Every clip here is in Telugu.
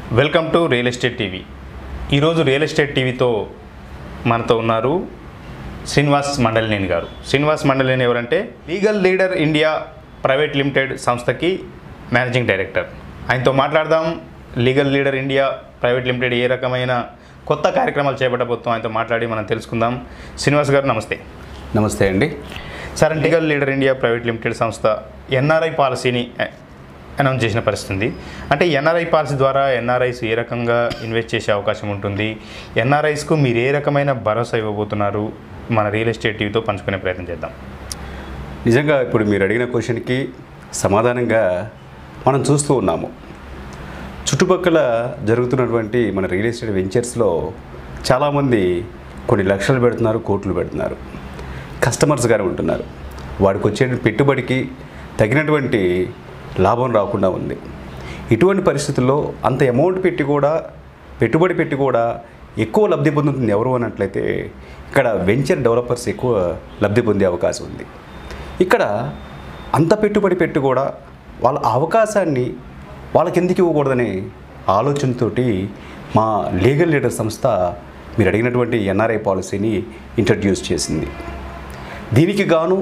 Welcome to real estate TV ఈరోజు రియల్ ఎస్టేట్ టీవీతో మనతో ఉన్నారు శ్రీనివాస్ మండలినేని గారు శ్రీనివాస్ మండలినేని ఎవరంటే legal leader India private limited సంస్థకి మేనేజింగ్ డైరెక్టర్ ఆయనతో మాట్లాడదాం legal leader India private limited ఏ రకమైన కొత్త కార్యక్రమాలు చేపట్టబోతున్నాం ఆయనతో మాట్లాడి మనం తెలుసుకుందాం శ్రీనివాస్ గారు నమస్తే నమస్తే అండి sir legal leader India private limited సంస్థ ఎన్ఆర్ఐ పాలసీని అనౌన్స్ చేసిన పరిస్థితి ఉంది అంటే ఎన్ఆర్ఐ పాలసీ ద్వారా ఎన్ఆర్ఐస్ ఏ రకంగా ఇన్వెస్ట్ చేసే అవకాశం ఉంటుంది ఎన్ఆర్ఐస్కు మీరు ఏ రకమైన భరోసా ఇవ్వబోతున్నారు మన రియల్ ఎస్టేట్ టీవీతో పంచుకునే ప్రయత్నం చేద్దాం నిజంగా ఇప్పుడు మీరు అడిగిన క్వశ్చన్కి సమాధానంగా మనం చూస్తూ ఉన్నాము చుట్టుపక్కల జరుగుతున్నటువంటి మన రియల్ ఎస్టేట్ వెంచర్స్లో చాలామంది కొన్ని లక్షలు పెడుతున్నారు కోట్లు పెడుతున్నారు కస్టమర్స్గానే ఉంటున్నారు వాడికి వచ్చే పెట్టుబడికి తగినటువంటి లాభం రాకుండా ఉంది ఇటువంటి పరిస్థితుల్లో అంత అమౌంట్ పెట్టి కూడా పెట్టుబడి పెట్టి కూడా ఎక్కువ లబ్ధి పొందుతుంది ఎవరు అన్నట్లయితే ఇక్కడ వెంచర్ డెవలపర్స్ ఎక్కువ లబ్ధి పొందే అవకాశం ఉంది ఇక్కడ అంత పెట్టుబడి పెట్టి కూడా వాళ్ళ అవకాశాన్ని వాళ్ళకి ఎందుకు ఇవ్వకూడదనే ఆలోచనతోటి మా లీగల్ లీడర్ సంస్థ మీరు అడిగినటువంటి ఎన్ఆర్ఐ పాలసీని ఇంట్రడ్యూస్ చేసింది దీనికి గాను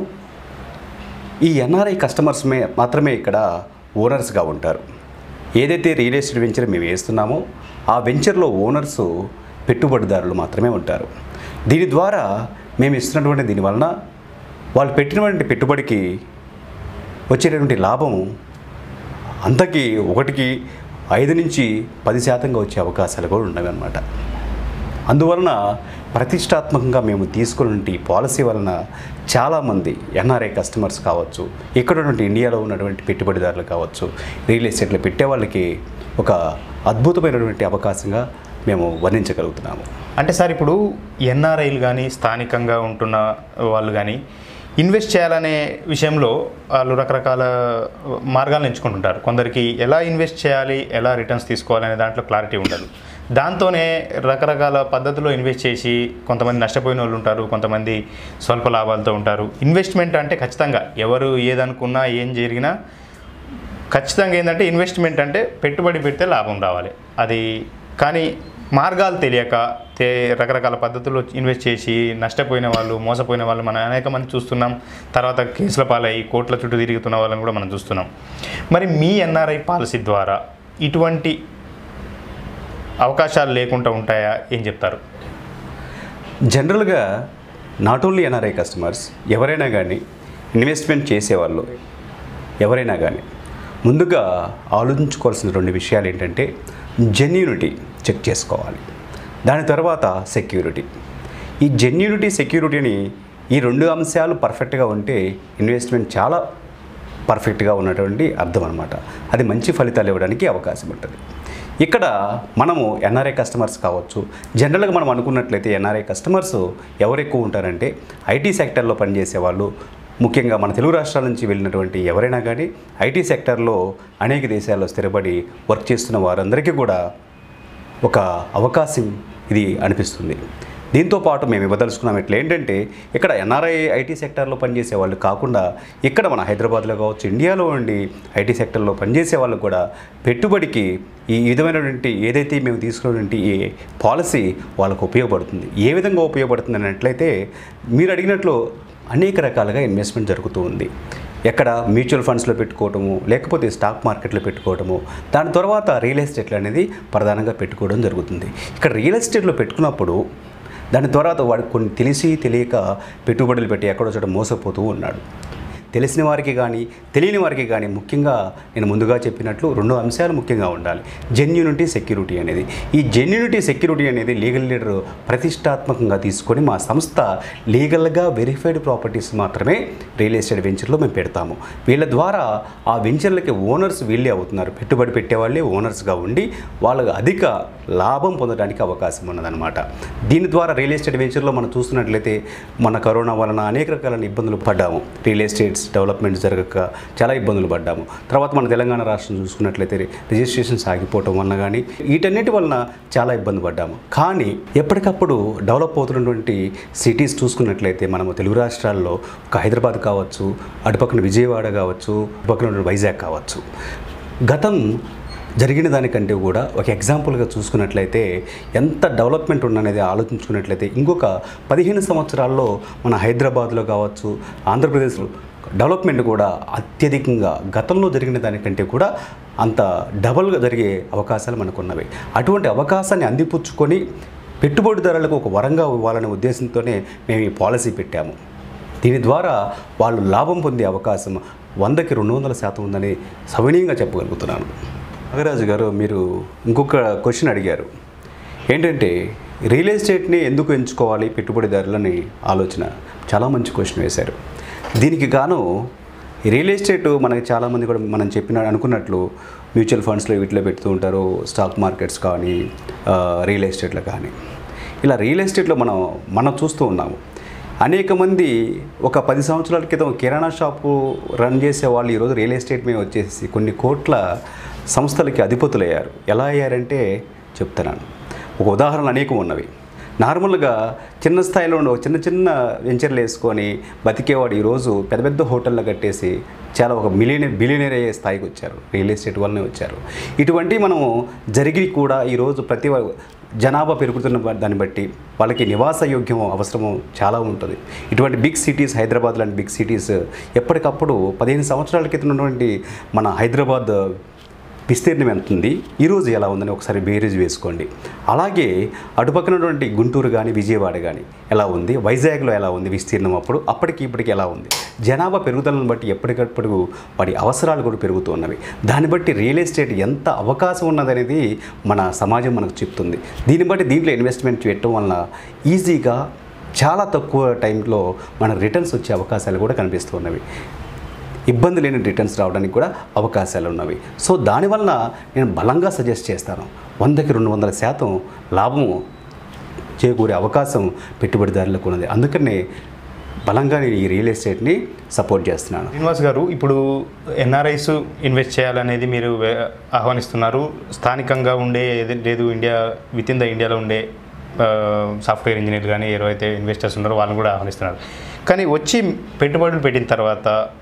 ఈ ఎన్ఆర్ఐ కస్టమర్స్ మే మాత్రమే ఇక్కడ ఓనర్స్గా ఉంటారు ఏదైతే రియల్ ఎస్టేట్ వెంచర్ మేము వేస్తున్నామో ఆ వెంచర్లో ఓనర్స్ పెట్టుబడిదారులు మాత్రమే ఉంటారు దీని ద్వారా మేము ఇస్తున్నటువంటి దీని వలన వాళ్ళు పెట్టినటువంటి పెట్టుబడికి వచ్చేటటువంటి లాభం అంతకి ఒకటికి ఐదు నుంచి పది శాతంగా వచ్చే అవకాశాలు కూడా ఉన్నవి అన్నమాట అందువలన ప్రతిష్టాత్మకంగా మేము తీసుకున్నటువంటి ఈ పాలసీ వలన చాలామంది ఎన్ఆర్ఐ కస్టమర్స్ కావచ్చు ఇక్కడ ఉన్నటువంటి ఇండియాలో ఉన్నటువంటి పెట్టుబడిదారులు కావచ్చు రియల్ ఎస్టేట్లో పెట్టే వాళ్ళకి ఒక అద్భుతమైనటువంటి అవకాశంగా మేము వర్ణించగలుగుతున్నాము అంటే సార్ ఇప్పుడు ఎన్ఆర్ఐలు కానీ స్థానికంగా ఉంటున్న వాళ్ళు కానీ ఇన్వెస్ట్ చేయాలనే విషయంలో వాళ్ళు రకరకాల మార్గాలను ఎంచుకుంటుంటారు కొందరికి ఎలా ఇన్వెస్ట్ చేయాలి ఎలా రిటర్న్స్ తీసుకోవాలనే దాంట్లో క్లారిటీ ఉండదు దాంతోనే రకరకాల పద్ధతిలో ఇన్వెస్ట్ చేసి కొంతమంది నష్టపోయిన వాళ్ళు ఉంటారు కొంతమంది స్వల్ప లాభాలతో ఉంటారు ఇన్వెస్ట్మెంట్ అంటే ఖచ్చితంగా ఎవరు ఏదనుకున్నా ఏం జరిగినా ఖచ్చితంగా ఏంటంటే ఇన్వెస్ట్మెంట్ అంటే పెట్టుబడి పెడితే లాభం రావాలి అది కానీ మార్గాలు తెలియక తే రకరకాల పద్ధతుల్లో ఇన్వెస్ట్ చేసి నష్టపోయిన వాళ్ళు మోసపోయిన వాళ్ళు మనం అనేక మంది చూస్తున్నాం తర్వాత కేసుల పాలై కోట్ల చుట్టూ తిరుగుతున్న వాళ్ళని కూడా మనం చూస్తున్నాం మరి మీ ఎన్ఆర్ఐ పాలసీ ద్వారా ఇటువంటి అవకాశాలు లేకుండా ఉంటాయా ఏం చెప్తారు జనరల్గా నాట్ ఓన్లీ ఎన్ఆర్ఐ కస్టమర్స్ ఎవరైనా కానీ ఇన్వెస్ట్మెంట్ చేసేవాళ్ళు ఎవరైనా కానీ ముందుగా ఆలోచించుకోవాల్సిన రెండు విషయాలు ఏంటంటే జెన్యూనిటీ చెక్ చేసుకోవాలి దాని తర్వాత సెక్యూరిటీ ఈ జెన్యూనిటీ సెక్యూరిటీని ఈ రెండు అంశాలు పర్ఫెక్ట్గా ఉంటే ఇన్వెస్ట్మెంట్ చాలా పర్ఫెక్ట్గా ఉన్నటువంటి అర్థం అనమాట అది మంచి ఫలితాలు ఇవ్వడానికి అవకాశం ఉంటుంది ఇక్కడ మనము ఎన్ఆర్ఐ కస్టమర్స్ కావచ్చు జనరల్గా మనం అనుకున్నట్లయితే ఎన్ఆర్ఐ కస్టమర్స్ ఎవరు ఎక్కువ ఉంటారంటే ఐటీ సెక్టర్లో పనిచేసే వాళ్ళు ముఖ్యంగా మన తెలుగు రాష్ట్రాల నుంచి వెళ్ళినటువంటి ఎవరైనా కానీ ఐటీ సెక్టర్లో అనేక దేశాల్లో స్థిరపడి వర్క్ చేస్తున్న వారందరికీ కూడా ఒక అవకాశం ఇది అనిపిస్తుంది దీంతో పాటు మేము ఇవ్వదలుచుకున్నాం ఇట్లా ఏంటంటే ఇక్కడ ఎన్ఆర్ఐ ఐటీ సెక్టర్లో పనిచేసే వాళ్ళు కాకుండా ఇక్కడ మన హైదరాబాద్లో కావచ్చు ఇండియాలో ఉండి ఐటీ సెక్టర్లో పనిచేసే వాళ్ళకు కూడా పెట్టుబడికి ఈ విధమైనటువంటి ఏదైతే మేము తీసుకున్నటువంటి ఈ పాలసీ వాళ్ళకు ఉపయోగపడుతుంది ఏ విధంగా ఉపయోగపడుతుంది అన్నట్లయితే మీరు అడిగినట్లు అనేక రకాలుగా ఇన్వెస్ట్మెంట్ జరుగుతూ ఉంది ఎక్కడ మ్యూచువల్ ఫండ్స్లో పెట్టుకోవటము లేకపోతే స్టాక్ మార్కెట్లో పెట్టుకోవటము దాని తర్వాత రియల్ ఎస్టేట్లు అనేది ప్రధానంగా పెట్టుకోవడం జరుగుతుంది ఇక్కడ రియల్ ఎస్టేట్లో పెట్టుకున్నప్పుడు దాని తర్వాత వాడు కొన్ని తెలిసి తెలియక పెట్టుబడులు పెట్టి ఎక్కడో చోట మోసపోతూ ఉన్నాడు తెలిసిన వారికి కానీ తెలియని వారికి కానీ ముఖ్యంగా నేను ముందుగా చెప్పినట్లు రెండు అంశాలు ముఖ్యంగా ఉండాలి జెన్యూనిటీ సెక్యూరిటీ అనేది ఈ జెన్యూనిటీ సెక్యూరిటీ అనేది లీగల్ లీడర్ ప్రతిష్టాత్మకంగా తీసుకొని మా సంస్థ లీగల్గా వెరిఫైడ్ ప్రాపర్టీస్ మాత్రమే రియల్ ఎస్టేట్ వెంచర్లో మేము పెడతాము వీళ్ళ ద్వారా ఆ వెంచర్లకి ఓనర్స్ వీళ్ళే అవుతున్నారు పెట్టుబడి పెట్టేవాళ్ళే ఓనర్స్గా ఉండి వాళ్ళకి అధిక లాభం పొందడానికి అవకాశం ఉన్నదన్నమాట దీని ద్వారా రియల్ ఎస్టేట్ వెంచర్లో మనం చూస్తున్నట్లయితే మన కరోనా వలన అనేక రకాల ఇబ్బందులు పడ్డాము రియల్ ఎస్టేట్స్ డెవలప్మెంట్ జరగక చాలా ఇబ్బందులు పడ్డాము తర్వాత మన తెలంగాణ రాష్ట్రం చూసుకున్నట్లయితే రిజిస్ట్రేషన్స్ ఆగిపోవటం వలన కానీ వీటన్నిటి వలన చాలా ఇబ్బంది పడ్డాము కానీ ఎప్పటికప్పుడు డెవలప్ అవుతున్నటువంటి సిటీస్ చూసుకున్నట్లయితే మనము తెలుగు రాష్ట్రాల్లో ఒక హైదరాబాద్ కావచ్చు అటుపక్కన విజయవాడ కావచ్చు అటుపక్కన ఉన్న వైజాగ్ కావచ్చు గతం జరిగిన దానికంటే కూడా ఒక ఎగ్జాంపుల్గా చూసుకున్నట్లయితే ఎంత డెవలప్మెంట్ ఉన్ననేది ఆలోచించుకున్నట్లయితే ఇంకొక పదిహేను సంవత్సరాల్లో మన హైదరాబాద్లో కావచ్చు ఆంధ్రప్రదేశ్లో డెవలప్మెంట్ కూడా అత్యధికంగా గతంలో జరిగిన దానికంటే కూడా అంత డబల్గా జరిగే అవకాశాలు మనకు ఉన్నవి అటువంటి అవకాశాన్ని అందిపుచ్చుకొని పెట్టుబడిదారులకు ఒక వరంగా ఇవ్వాలనే ఉద్దేశంతోనే మేము ఈ పాలసీ పెట్టాము దీని ద్వారా వాళ్ళు లాభం పొందే అవకాశం వందకి రెండు వందల శాతం ఉందని సవినీయంగా చెప్పగలుగుతున్నాను నాగరాజు గారు మీరు ఇంకొక క్వశ్చన్ అడిగారు ఏంటంటే రియల్ ఎస్టేట్ని ఎందుకు ఎంచుకోవాలి పెట్టుబడిదారులని ఆలోచన చాలా మంచి క్వశ్చన్ వేశారు దీనికి గాను రియల్ ఎస్టేట్ మనకి చాలామంది కూడా మనం చెప్పిన అనుకున్నట్లు మ్యూచువల్ ఫండ్స్లో వీటిలో పెడుతూ ఉంటారు స్టాక్ మార్కెట్స్ కానీ ఆ, రియల్ ఎస్టేట్లో కానీ ఇలా రియల్ ఎస్టేట్లో మనం మనం చూస్తూ ఉన్నాము అనేక మంది ఒక పది సంవత్సరాల క్రితం కిరాణా షాపు రన్ చేసే వాళ్ళు ఈరోజు రియల్ ఎస్టేట్ మీద వచ్చేసి కొన్ని కోట్ల సంస్థలకి అధిపతులయ్యారు ఎలా అయ్యారంటే చెప్తున్నాను ఒక ఉదాహరణలు అనేకం ఉన్నవి నార్మల్గా చిన్న స్థాయిలో ఉండే ఒక చిన్న చిన్న వెంచర్లు వేసుకొని బతికేవాడు ఈరోజు పెద్ద పెద్ద హోటళ్ళు కట్టేసి చాలా ఒక మిలియనర్ బిలియనర్ అయ్యే స్థాయికి వచ్చారు రియల్ ఎస్టేట్ వల్లనే వచ్చారు ఇటువంటి మనము జరిగి కూడా ఈరోజు ప్రతి వా- జనాభా పెరుగుతున్న బ- దాన్ని బట్టి వాళ్ళకి నివాస యోగ్యం అవసరము చాలా ఉంటుంది ఇటువంటి బిగ్ సిటీస్ హైదరాబాద్ లాంటి బిగ్ సిటీస్ ఎప్పటికప్పుడు పదిహేను సంవత్సరాల క్రితం ఉన్నటువంటి మన హైదరాబాద్ విస్తీర్ణం ఎంత ఉంది ఈరోజు ఎలా ఉందని ఒకసారి బేరీజ్ వేసుకోండి అలాగే అటుపక్కన ఉన్నటువంటి గుంటూరు కానీ విజయవాడ కానీ ఎలా ఉంది వైజాగ్లో ఎలా ఉంది విస్తీర్ణం అప్పుడు అప్పటికి ఇప్పటికి ఎలా ఉంది జనాభా పెరుగుదలను బట్టి ఎప్పటికప్పుడు వాటి అవసరాలు కూడా పెరుగుతూ ఉన్నవి దాన్ని బట్టి రియల్ ఎస్టేట్ ఎంత అవకాశం ఉన్నదనేది మన సమాజం మనకు చెప్తుంది దీన్ని బట్టి దీంట్లో ఇన్వెస్ట్మెంట్ చేయటం వలన ఈజీగా చాలా తక్కువ టైంలో మన రిటర్న్స్ వచ్చే అవకాశాలు కూడా కనిపిస్తున్నవి ఇబ్బంది లేని రిటర్న్స్ రావడానికి కూడా అవకాశాలు ఉన్నవి సో దానివల్ల నేను బలంగా సజెస్ట్ చేస్తాను వందకి రెండు వందల శాతం లాభము చేకూరే అవకాశం పెట్టుబడిదారులకు ఉన్నది అందుకనే బలంగా నేను ఈ రియల్ ఎస్టేట్ని సపోర్ట్ చేస్తున్నాను శ్రీనివాస్ గారు ఇప్పుడు ఎన్ఆర్ఐస్ ఇన్వెస్ట్ చేయాలనేది మీరు వే- ఆహ్వానిస్తున్నారు స్థానికంగా ఉండే ఏది- లేదు ఇండియా విత్ ఇన్ ద ఇండియాలో ఉండే సాఫ్ట్వేర్ ఇంజనీర్లు కానీ ఎవరైతే ఇన్వెస్టర్స్ ఉన్నారో వాళ్ళని కూడా ఆహ్వానిస్తున్నారు కానీ వచ్చి పెట్టుబడులు పెట్టిన తర్వాత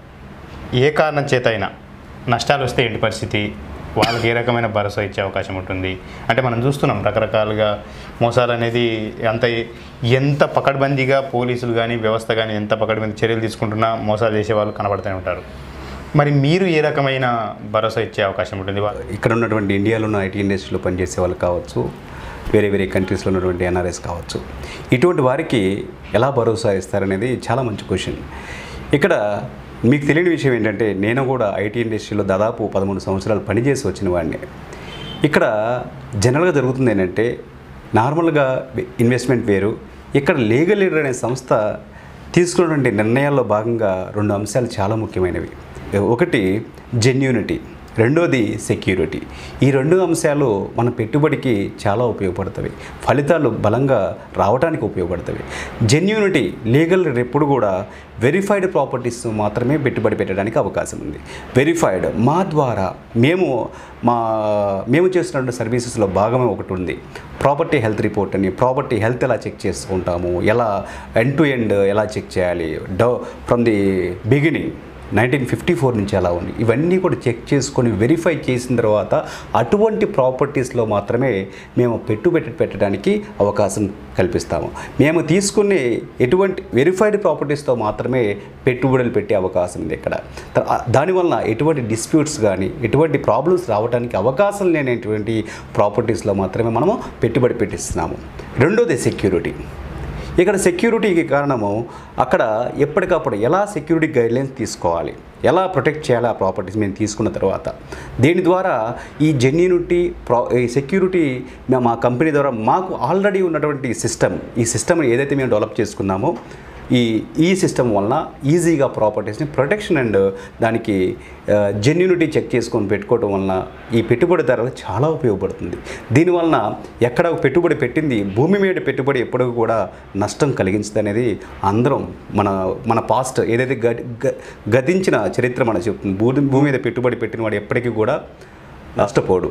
ఏ కారణం చేత అయినా నష్టాలు వస్తే ఏంటి పరిస్థితి వాళ్ళకి ఏ రకమైన భరోసా ఇచ్చే అవకాశం ఉంటుంది అంటే మనం చూస్తున్నాం రకరకాలుగా మోసాలు అనేది అంత ఎంత పకడ్బందీగా పోలీసులు కానీ వ్యవస్థ కానీ ఎంత పకడ్బందీ చర్యలు తీసుకుంటున్నా మోసాలు చేసే వాళ్ళు కనబడుతూనే ఉంటారు మరి మీరు ఏ రకమైన భరోసా ఇచ్చే అవకాశం ఉంటుంది వా- ఇక్కడ ఉన్నటువంటి ఇండియాలో ఉన్న ఐటీ ఇండస్ట్రీలో పనిచేసే వాళ్ళు కావచ్చు వేరే వేరే కంట్రీస్లో ఉన్నటువంటి ఎన్ఆర్ఎస్ కావచ్చు ఇటువంటి వారికి ఎలా భరోసా ఇస్తారనేది చాలా మంచి క్వశ్చన్ ఇక్కడ మీకు తెలియని విషయం ఏంటంటే నేను కూడా ఐటీ ఇండస్ట్రీలో దాదాపు పదమూడు సంవత్సరాలు పనిచేసి వచ్చిన వాడిని ఇక్కడ జనరల్గా జరుగుతుంది ఏంటంటే నార్మల్గా ఇన్వెస్ట్మెంట్ వేరు ఇక్కడ లీగల్ లీడర్ అనే సంస్థ తీసుకున్నటువంటి నిర్ణయాల్లో భాగంగా రెండు అంశాలు చాలా ముఖ్యమైనవి ఒకటి జెన్యూనిటీ రెండోది సెక్యూరిటీ ఈ రెండు అంశాలు మన పెట్టుబడికి చాలా ఉపయోగపడతాయి ఫలితాలు బలంగా రావడానికి ఉపయోగపడతాయి జెన్యూనిటీ లీగల్ ఎప్పుడు కూడా వెరిఫైడ్ ప్రాపర్టీస్ మాత్రమే పెట్టుబడి పెట్టడానికి అవకాశం ఉంది వెరిఫైడ్ మా ద్వారా మేము మా మేము చేస్తున్న సర్వీసెస్లో భాగమే ఒకటి ఉంది ప్రాపర్టీ హెల్త్ రిపోర్ట్ అని ప్రాపర్టీ హెల్త్ ఎలా చెక్ చేసుకుంటాము ఎలా ఎండ్ టు ఎండ్ ఎలా చెక్ చేయాలి డౌ from the beginning nineteen fifty four నుంచి అలా ఉంది ఇవన్నీ కూడా చెక్ చేసుకొని వెరిఫై చేసిన తర్వాత అటువంటి ప్రాపర్టీస్లో మాత్రమే మేము పెట్టుబడి పెట్టడానికి అవకాశం కల్పిస్తాము మేము తీసుకునే ఎటువంటి వెరిఫైడ్ ప్రాపర్టీస్తో మాత్రమే పెట్టుబడులు పెట్టే అవకాశం ఉంది ఇక్కడ త- దానివల్ల ఎటువంటి డిస్ప్యూట్స్ కానీ ఎటువంటి ప్రాబ్లమ్స్ రావడానికి అవకాశం లేనటువంటి ప్రాపర్టీస్లో మాత్రమే మనము పెట్టుబడి పెట్టిస్తున్నాము రెండోది సెక్యూరిటీ ఇక్కడ సెక్యూరిటీకి కారణము అక్కడ ఎప్పటికప్పుడు ఎలా సెక్యూరిటీ గైడ్లైన్స్ తీసుకోవాలి ఎలా ప్రొటెక్ట్ చేయాలి ఆ ప్రాపర్టీస్ మేము తీసుకున్న తర్వాత దీని ద్వారా ఈ జెన్యూనిటీ ప్రా ఈ సెక్యూరిటీ మేము మా కంపెనీ ద్వారా మాకు ఆల్రెడీ ఉన్నటువంటి సిస్టమ్ ఈ సిస్టమ్ ఏదైతే మేము డెవలప్ చేసుకున్నామో ఈ ఈ సిస్టమ్ వలన ఈజీగా ప్రాపర్టీస్ని ప్రొటెక్షన్ అండ్ దానికి జెన్యూనిటీ చెక్ చేసుకొని పెట్టుకోవడం వలన ఈ పెట్టుబడిదారులకు చాలా ఉపయోగపడుతుంది దీనివలన ఎక్కడ ఒక పెట్టుబడి పెట్టింది భూమి మీద పెట్టుబడి ఎప్పుడూ కూడా నష్టం కలిగించదు అనేది అందరం మన మన పాస్ట్ ఏదైతే గ గ- గతించిన చరిత్ర మన చెప్తుంది భూమి భూమి మీద పెట్టుబడి పెట్టిన వాడు ఎప్పటికీ కూడా నష్టపోడు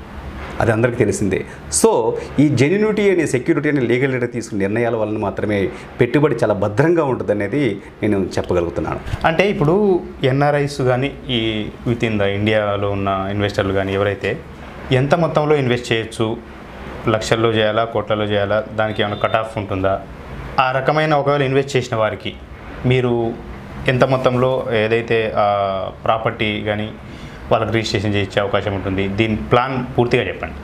అది అందరికీ తెలిసిందే సో ఈ జెన్యూనిటీ అనే సెక్యూరిటీ అనే లీగల్ లీడర్ తీసుకున్న నిర్ణయాల వలన మాత్రమే పెట్టుబడి చాలా భద్రంగా ఉంటుంది అనేది నేను చెప్పగలుగుతున్నాను అంటే ఇప్పుడు ఎన్ఆర్ఐస్ కానీ ఈ విత్ ఇన్ ద ఇండియాలో ఉన్న ఇన్వెస్టర్లు కానీ ఎవరైతే ఎంత మొత్తంలో ఇన్వెస్ట్ చేయొచ్చు లక్షల్లో చేయాలా కోట్లలో చేయాలా దానికి ఏమైనా కట్ ఆఫ్ ఉంటుందా ఆ రకమైన ఒకవేళ ఇన్వెస్ట్ చేసిన వారికి మీరు ఎంత మొత్తంలో ఏదైతే ప్రాపర్టీ కానీ వాళ్ళకి రిజిస్ట్రేషన్ చేయించే అవకాశం ఉంటుంది దీని ప్లాన్ పూర్తిగా చెప్పండి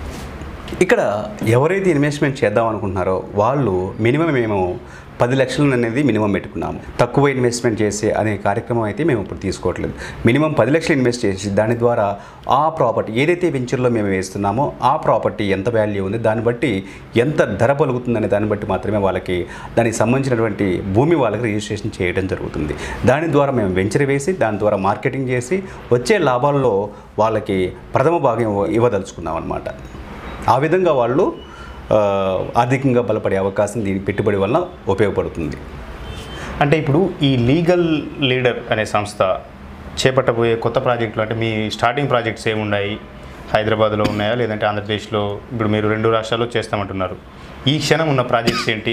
ఇక్కడ ఎవరైతే ఇన్వెస్ట్మెంట్ చేద్దాం అనుకుంటున్నారో వాళ్ళు మినిమం మేము పది లక్షలు అనేది మినిమం పెట్టుకున్నాము తక్కువ ఇన్వెస్ట్మెంట్ చేసే అనే కార్యక్రమం అయితే మేము ఇప్పుడు తీసుకోవట్లేదు మినిమం పది లక్షలు ఇన్వెస్ట్ చేసి దాని ద్వారా ఆ ప్రాపర్టీ ఏదైతే వెంచర్లో మేము వేస్తున్నామో ఆ ప్రాపర్టీ ఎంత వాల్యూ ఉంది దాన్ని బట్టి ఎంత ధర పలుకుతుందనే దాన్ని బట్టి మాత్రమే వాళ్ళకి దానికి సంబంధించినటువంటి భూమి వాళ్ళకి రిజిస్ట్రేషన్ చేయడం జరుగుతుంది దాని ద్వారా మేము వెంచర్ వేసి దాని ద్వారా మార్కెటింగ్ చేసి వచ్చే లాభాల్లో వాళ్ళకి ప్రథమ భాగం ఇవ్వ- ఇవ్వదలుచుకున్నాం అనమాట ఆ విధంగా వాళ్ళు ఆ, ఆర్థికంగా బలపడే అవకాశం దీని పెట్టుబడి వల్ల ఉపయోగపడుతుంది అంటే ఇప్పుడు ఈ లీగల్ లీడర్ అనే సంస్థ చేపట్టబోయే కొత్త ప్రాజెక్టులు అంటే మీ స్టార్టింగ్ ప్రాజెక్ట్స్ ఏమున్నాయి హైదరాబాద్లో ఉన్నాయా లేదంటే ఆంధ్రప్రదేశ్లో ఇప్పుడు మీరు రెండు రాష్ట్రాల్లో చేస్తామంటున్నారు ఈ క్షణం ఉన్న ప్రాజెక్ట్స్ ఏంటి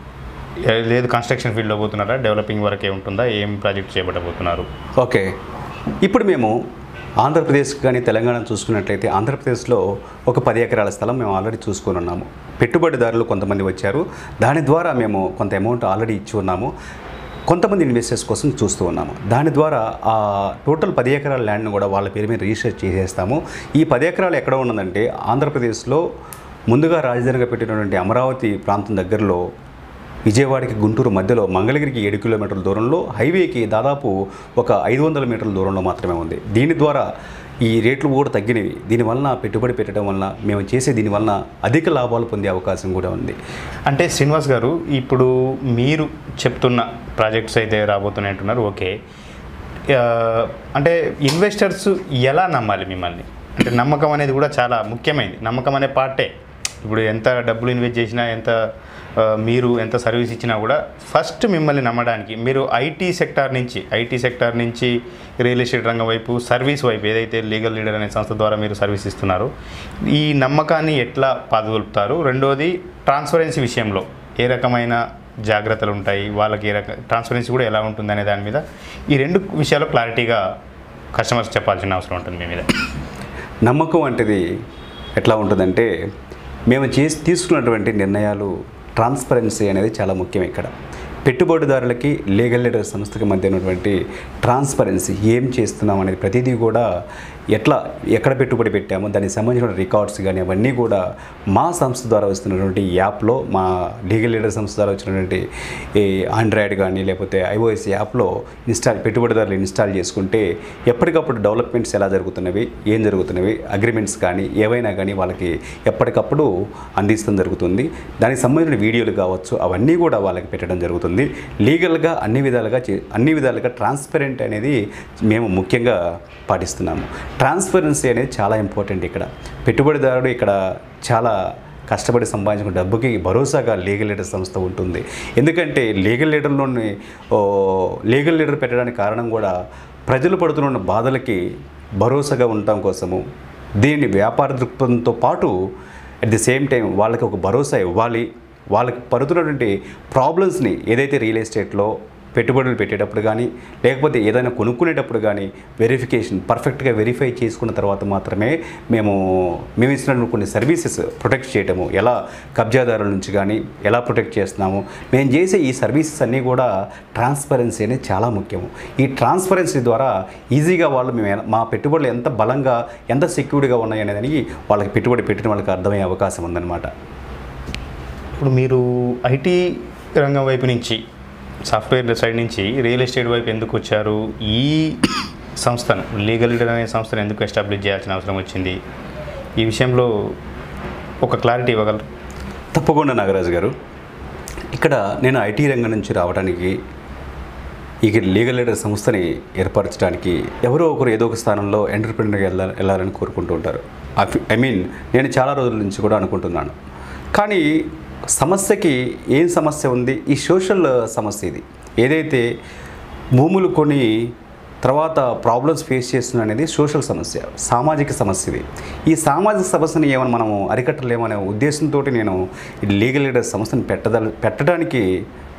ఏ- లేదు కన్స్ట్రక్షన్ ఫీల్డ్లో పోతున్నారా డెవలపింగ్ వరకే ఉంటుందా ఏం ప్రాజెక్ట్ చేపట్టబోతున్నారు ఓకే ఇప్పుడు మేము ఆంధ్రప్రదేశ్ కానీ తెలంగాణ చూసుకున్నట్లయితే ఆంధ్రప్రదేశ్లో ఒక పది ఎకరాల స్థలం మేము ఆల్రెడీ చూసుకొని ఉన్నాము పెట్టుబడిదారులు కొంతమంది వచ్చారు దాని ద్వారా మేము కొంత అమౌంట్ ఆల్రెడీ ఇచ్చి ఉన్నాము కొంతమంది ఇన్వెస్టర్స్ కోసం చూస్తూ ఉన్నాము దాని ద్వారా ఆ టోటల్ పది ఎకరాల ల్యాండ్ను కూడా వాళ్ళ పేరు మీద రిజిస్టర్ చేసేస్తాము ఈ పది ఎకరాలు ఎక్కడ ఉన్నదంటే ఆంధ్రప్రదేశ్లో ముందుగా రాజధానిగా పెట్టినటువంటి అమరావతి ప్రాంతం దగ్గరలో విజయవాడకి గుంటూరు మధ్యలో మంగళగిరికి ఏడు కిలోమీటర్ల దూరంలో హైవేకి దాదాపు ఒక ఐదు వందల మీటర్ల దూరంలో మాత్రమే ఉంది దీని ద్వారా ఈ రేట్లు కూడా తగ్గినవి దీనివలన పెట్టుబడి పెట్టడం వలన మేము చేసే దీనివలన అధిక లాభాలు పొందే అవకాశం కూడా ఉంది అంటే శ్రీనివాస్ గారు ఇప్పుడు మీరు చెప్తున్న ప్రాజెక్ట్స్ అయితే రాబోతున్నాయి అంటున్నారు ఓకే ఆ, అంటే ఇన్వెస్టర్స్ ఎలా నమ్మాలి మిమ్మల్ని అంటే నమ్మకం అనేది కూడా చాలా ముఖ్యమైనది నమ్మకం అనే పార్టే ఇప్పుడు ఎంత డబ్బులు ఇన్వెస్ట్ చేసినా ఎంత ఆ, మీరు ఎంత సర్వీస్ ఇచ్చినా కూడా ఫస్ట్ మిమ్మల్ని నమ్మడానికి మీరు ఐటీ సెక్టార్ నుంచి ఐటీ సెక్టార్ నుంచి రియల్ ఎస్టేట్ రంగం వైపు సర్వీస్ వైపు ఏదైతే లీగల్ లీడర్ అనే సంస్థ ద్వారా మీరు సర్వీస్ ఇస్తున్నారో ఈ నమ్మకాన్ని ఎట్లా పాదుగొలుపుతారు రెండోది ట్రాన్స్పరెన్సీ విషయంలో ఏ రకమైన జాగ్రత్తలు ఉంటాయి వాళ్ళకి ఏ రక ట్రాన్స్పరెన్సీ కూడా ఎలా ఉంటుంది అనే దాని మీద ఈ రెండు విషయాలు క్లారిటీగా కస్టమర్స్ చెప్పాల్సిన అవసరం ఉంటుంది మీ మీద నమ్మకం అంటేది ఎట్లా ఉంటుందంటే మేము చేసి తీసుకున్నటువంటి నిర్ణయాలు ట్రాన్స్పరెన్సీ అనేది చాలా ముఖ్యం ఇక్కడ పెట్టుబడిదారులకి లీగల్ లీడర్ సంస్థకి మధ్య ఉన్నటువంటి ట్రాన్స్పరెన్సీ ఏం చేస్తున్నాం అనేది ప్రతిదీ కూడా ఎట్లా ఎక్కడ పెట్టుబడి పెట్టామో దానికి సంబంధించిన రికార్డ్స్ కానీ అవన్నీ కూడా మా సంస్థ ద్వారా వస్తున్నటువంటి యాప్లో మా లీగల్ లీడర్ సంస్థ ద్వారా వచ్చినటువంటి ఈ ఆండ్రాయిడ్ కానీ లేకపోతే ఐఓఎస్ యాప్లో ఇన్స్టాల్ పెట్టుబడిదారులు ఇన్స్టాల్ చేసుకుంటే ఎప్పటికప్పుడు డెవలప్మెంట్స్ ఎలా జరుగుతున్నవి ఏం జరుగుతున్నవి అగ్రిమెంట్స్ కానీ ఏవైనా కానీ వాళ్ళకి ఎప్పటికప్పుడు అందిస్తాం జరుగుతుంది దానికి సంబంధించిన వీడియోలు కావచ్చు అవన్నీ కూడా వాళ్ళకి పెట్టడం జరుగుతుంది లీగల్గా అన్ని విధాలుగా చే- అన్ని విధాలుగా ట్రాన్స్పరెంట్ అనేది మేము ముఖ్యంగా పాటిస్తున్నాము ట్రాన్స్పరెన్సీ అనేది చాలా ఇంపార్టెంట్ ఇక్కడ పెట్టుబడిదారుడు ఇక్కడ చాలా కష్టపడి సంపాదించిన డబ్బుకి భరోసాగా లీగల్ లీడర్ సంస్థ ఉంటుంది ఎందుకంటే లీగల్ లీడర్లోని ఓ, లీగల్ లీడర్ పెట్టడానికి కారణం కూడా ప్రజలు పడుతున్న బాధలకి భరోసాగా ఉండటం కోసము దీన్ని వ్యాపార దృక్పథంతో పాటు అట్ ది సేమ్ టైం వాళ్ళకి ఒక భరోసా ఇవ్వాలి వాళ్ళకి పడుతున్నటువంటి ప్రాబ్లమ్స్ని ఏదైతే రియల్ ఎస్టేట్లో పెట్టుబడులు పెట్టేటప్పుడు కానీ లేకపోతే ఏదైనా కొనుక్కునేటప్పుడు కానీ వెరిఫికేషన్ పర్ఫెక్ట్గా వెరిఫై చేసుకున్న తర్వాత మాత్రమే మేము మేము ఇచ్చినటువంటి కొన్ని సర్వీసెస్ ప్రొటెక్ట్ చేయటము ఎలా కబ్జాదారుల నుంచి కానీ ఎలా ప్రొటెక్ట్ చేస్తున్నాము మేము చేసే ఈ సర్వీసెస్ అన్నీ కూడా ట్రాన్స్పరెన్సీ అనేది చాలా ముఖ్యము ఈ ట్రాన్స్పరెన్సీ ద్వారా ఈజీగా వాళ్ళు మేము ఎలా- మా పెట్టుబడులు ఎంత బలంగా ఎంత సెక్యూర్డ్గా ఉన్నాయి అనేది వాళ్ళకి పెట్టుబడి పెట్టిన వాళ్ళకి అర్థమయ్యే అవకాశం ఉందన్నమాట ఇప్పుడు మీరు ఐటీ రంగం వైపు నుంచి సాఫ్ట్వేర్ సైడ్ నుంచి రియల్ ఎస్టేట్ వైపు ఎందుకు వచ్చారు ఈ సంస్థను లీగల్ లీడర్ అనే సంస్థను ఎందుకు ఎస్టాబ్లిష్ చేయాల్సిన అవసరం వచ్చింది ఈ విషయంలో ఒక క్లారిటీ ఇవ్వగలరు తప్పకుండా నాగరాజు గారు ఇక్కడ నేను ఐటీ రంగం నుంచి రావడానికి ఈ లీగల్ లీడర్ సంస్థని ఏర్పరచడానికి ఎవరో ఒకరు ఏదో ఒక స్థానంలో ఎంటర్ప్రినర్గా వెళ్ళ వెళ్ళాలని కోరుకుంటూ ఉంటారు ఐ మీన్ నేను చాలా రోజుల నుంచి కూడా అనుకుంటున్నాను కానీ సమస్యకి ఏం సమస్య ఉంది ఈ సోషల్ సమస్య ఇది ఏదైతే భూములు కొని తర్వాత ప్రాబ్లమ్స్ ఫేస్ చేస్తున్న అనేది సోషల్ సమస్య సామాజిక సమస్య ఇది ఈ సామాజిక సమస్యని ఏమైనా మనము అరికట్టలేమనే ఉద్దేశంతో నేను ఈ లీగల్ లీడర్ సంస్థను పెట్టదల పెట్టడానికి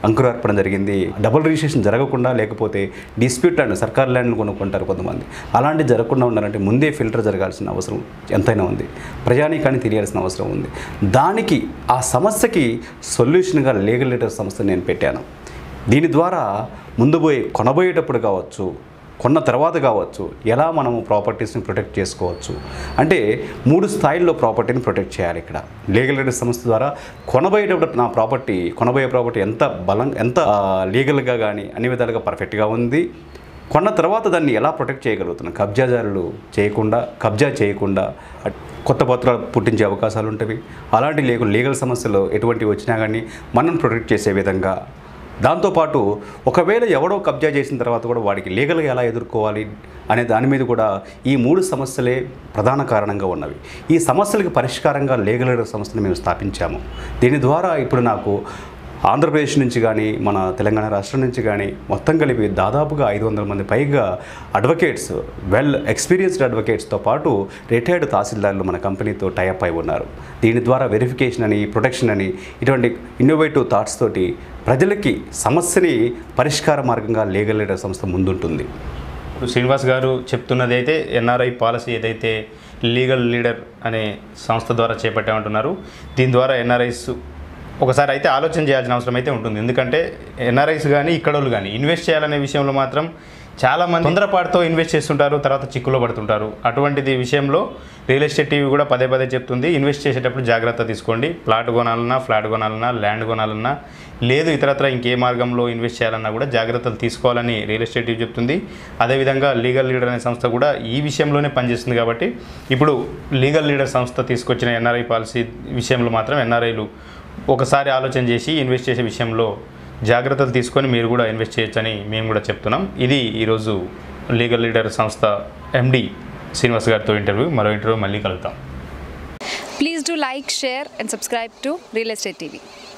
అంకురార్పణ జరిగింది డబుల్ రిజిస్ట్రేషన్ జరగకుండా లేకపోతే డిస్ప్యూట్ ల్యాండ్ సర్కార్ ల్యాండ్ని కొనుక్కుంటారు కొంతమంది అలాంటి జరగకుండా ఉండాలంటే ముందే ఫిల్టర్ జరగాల్సిన అవసరం ఎంతైనా ఉంది ప్రజానీకాన్ని తెలియాల్సిన అవసరం ఉంది దానికి ఆ సమస్యకి సొల్యూషన్గా లీగల్ లీడర్ సంస్థ నేను పెట్టాను దీని ద్వారా ముందు పోయి కొనబోయేటప్పుడు కావచ్చు కొన్న తర్వాత కావచ్చు ఎలా మనము ప్రాపర్టీస్ని ప్రొటెక్ట్ చేసుకోవచ్చు అంటే మూడు స్థాయిల్లో ప్రాపర్టీని ప్రొటెక్ట్ చేయాలి ఇక్కడ లీగల్ రైడర్ సంస్థ ద్వారా కొనబోయేటప్పుడు నా ప్రాపర్టీ కొనబోయే ప్రాపర్టీ ఎంత బలం ఎంత లీగల్గా కానీ అన్ని విధాలుగా పర్ఫెక్ట్గా ఉంది కొన్న తర్వాత దాన్ని ఎలా ప్రొటెక్ట్ చేయగలుగుతున్నాం కబ్జాదారులు చేయకుండా కబ్జా చేయకుండా అట్- కొత్త పత్రాలు పుట్టించే అవకాశాలు ఉంటవి అలాంటి లీగల్ లీగల్ సమస్యలు ఎటువంటి వచ్చినా కానీ మనం ప్రొటెక్ట్ చేసే విధంగా దాంతోపాటు ఒకవేళ ఎవడో కబ్జా చేసిన తర్వాత కూడా వాడికి లీగల్గా ఎలా ఎదుర్కోవాలి అనే దాని మీద కూడా ఈ మూడు సమస్యలే ప్రధాన కారణంగా ఉన్నవి ఈ సమస్యలకు పరిష్కారంగా లీగల్ ఎయిడ్ సంస్థను మేము స్థాపించాము దీని ద్వారా ఇప్పుడు నాకు ఆంధ్రప్రదేశ్ నుంచి కానీ మన తెలంగాణ రాష్ట్రం నుంచి కానీ మొత్తం కలిపి దాదాపుగా ఐదు వందల మంది పైగా అడ్వకేట్స్ వెల్ ఎక్స్పీరియన్స్డ్ అడ్వకేట్స్తో పాటు రిటైర్డ్ తహసీల్దార్లు మన కంపెనీతో టైఅప్ అయి ఉన్నారు దీని ద్వారా వెరిఫికేషన్ అని ప్రొటెక్షన్ అని ఇటువంటి ఇన్నోవేటివ్ థాట్స్ తోటి ప్రజలకి సమస్యని పరిష్కార మార్గంగా లీగల్ లీడర్ సంస్థ ముందుంటుంది ఇప్పుడు శ్రీనివాస్ గారు చెప్తున్నది అయితే ఎన్ఆర్ఐ పాలసీ ఏదైతే లీగల్ లీడర్ అనే సంస్థ ద్వారా చేపట్టామంటున్నారు దీని ద్వారా ఎన్ఆర్ఐస్ ఒకసారి అయితే ఆలోచన చేయాల్సిన అవసరం అయితే ఉంటుంది ఎందుకంటే ఎన్ఆర్ఐస్ కానీ ఇక్కడోళ్ళు కానీ ఇన్వెస్ట్ చేయాలనే విషయంలో మాత్రం చాలామంది తొందరపాటుతో ఇన్వెస్ట్ చేస్తుంటారు తర్వాత చిక్కులో పడుతుంటారు అటువంటిది విషయంలో రియల్ ఎస్టేట్ టీవీ కూడా పదే పదే చెప్తుంది ఇన్వెస్ట్ చేసేటప్పుడు జాగ్రత్త తీసుకోండి ప్లాట్ కొనాలన్నా ఫ్లాట్ కొనాలన్నా ల్యాండ్ కొనాలన్నా లేదు ఇతరత్ర ఇంకే మార్గంలో ఇన్వెస్ట్ చేయాలన్నా కూడా జాగ్రత్తలు తీసుకోవాలని రియల్ ఎస్టేట్ టీవీ చెప్తుంది అదేవిధంగా లీగల్ లీడర్ అనే సంస్థ కూడా ఈ విషయంలోనే పనిచేస్తుంది కాబట్టి ఇప్పుడు లీగల్ లీడర్ సంస్థ తీసుకొచ్చిన ఎన్ఆర్ఐ పాలసీ విషయంలో మాత్రం ఎన్ఆర్ఐలు ఒకసారి ఆలోచన చేసి ఇన్వెస్ట్ చేసే విషయంలో జాగ్రత్తలు తీసుకొని మీరు కూడా ఇన్వెస్ట్ చేయొచ్చని మేము కూడా చెప్తున్నాం ఇది ఈరోజు లీగల్ లీడర్ సంస్థ ఎండి శ్రీనివాస్ గారితో ఇంటర్వ్యూ మరో ఇంటర్వ్యూ మళ్ళీ కలుద్దాం Please do like, share, and subscribe to Real Estate TV.